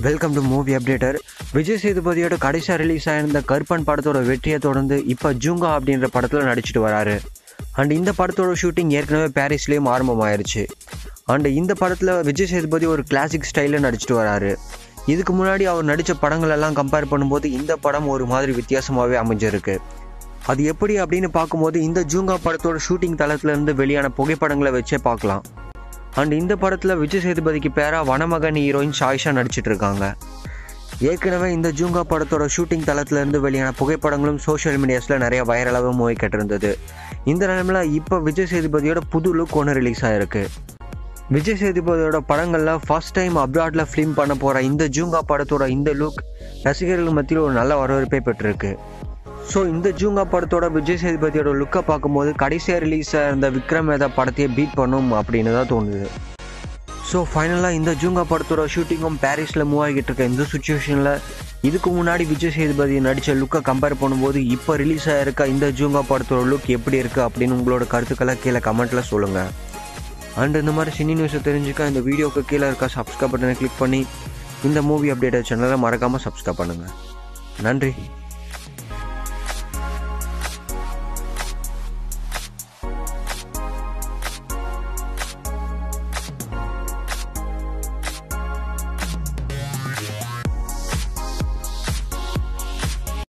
welcome to movie updater Vijay சேதுபதியோட கடைசியாக release ஆயிருந்த Karuppan படத்தோட வெற்றியை தொடர்ந்து இப்போ ஜூங்கா அப்படின்ற படத்தில் நடிச்சிட்டு வராரு அண்ட் இந்த படத்தோட ஷூட்டிங் ஏற்கனவே பாரிஸ்லேயும் ஆரம்பமாயிருச்சு அண்ட் இந்த படத்தில் விஜய் சேதுபதி ஒரு கிளாசிக் ஸ்டைலில் நடிச்சிட்டு வராரு இதுக்கு முன்னாடி அவர் நடித்த படங்கள் எல்லாம் கம்பேர் பண்ணும்போது இந்த படம் ஒரு மாதிரி வித்தியாசமாகவே அமைஞ்சிருக்கு அது எப்படி அப்படின்னு பார்க்கும்போது இந்த ஜூங்கா படத்தோட ஷூட்டிங் தளத்துலேருந்து வெளியான புகைப்படங்களை வச்சே பார்க்கலாம் அண்ட் இந்த படத்தில் விஜய் சேதுபதிக்கு பேராக வனமகன் ஹீரோயின் சாயிஷா நடிச்சிட்டு இருக்காங்க ஏற்கனவே இந்த ஜூங்கா படத்தோட ஷூட்டிங் தளத்துலேருந்து வெளியான புகைப்படங்களும் சோஷியல் மீடியாஸில் நிறைய வைரலாகவும் மூவிக்கிட்டு இருந்தது இந்த நிலைமையில் இப்போ விஜய் சேதுபதியோட புது லுக் ஒன்று ரிலீஸ் ஆயிருக்கு விஜய் சேதுபதியோட படங்களில் ஃபர்ஸ்ட் டைம் அப்ராட்ல ஃபிலிம் பண்ண போகிற இந்த ஜூங்கா படத்தோட இந்த லுக் ரசிகர்கள் மத்தியில் ஒரு நல்ல வரவேற்பை பெற்றிருக்கு ஸோ இந்த ஜூங்கா படத்தோட விஜய் சேதுபதியோட லுக்கை பார்க்கும்போது கடைசியாக ரிலீஸ் ஆயிருந்த விக்ரம் வேதா படத்தையே பீட் பண்ணும் அப்படின்னு தான் தோணுது ஸோ ஃபைனலாக இந்த ஜூங்கா படத்தோட ஷூட்டிங்கும் பாரிஸில் மூவ் ஆகிட்டு இருக்க இந்த சுச்சுவேஷனில் இதுக்கு முன்னாடி விஜய் சேதுபதி நடித்த லுக்கை கம்பேர் பண்ணும்போது இப்போ ரிலீஸ் ஆகிருக்க இந்த ஜூங்கா படத்தோட லுக் எப்படி இருக்குது அப்படின்னு உங்களோட கருத்துக்களை கீழே கமெண்ட்டில் சொல்லுங்கள் அண்ட் இந்த மாதிரி சினி நியூஸை தெரிஞ்சுக்க இந்த வீடியோக்கு கீழே இருக்க சப்ஸ்கிரைப் பட்டனை கிளிக் பண்ணி இந்த மூவி அப்டேட்டட் சேனலை மறக்காமல் சப்ஸ்கிரைப் பண்ணுங்கள் நன்றி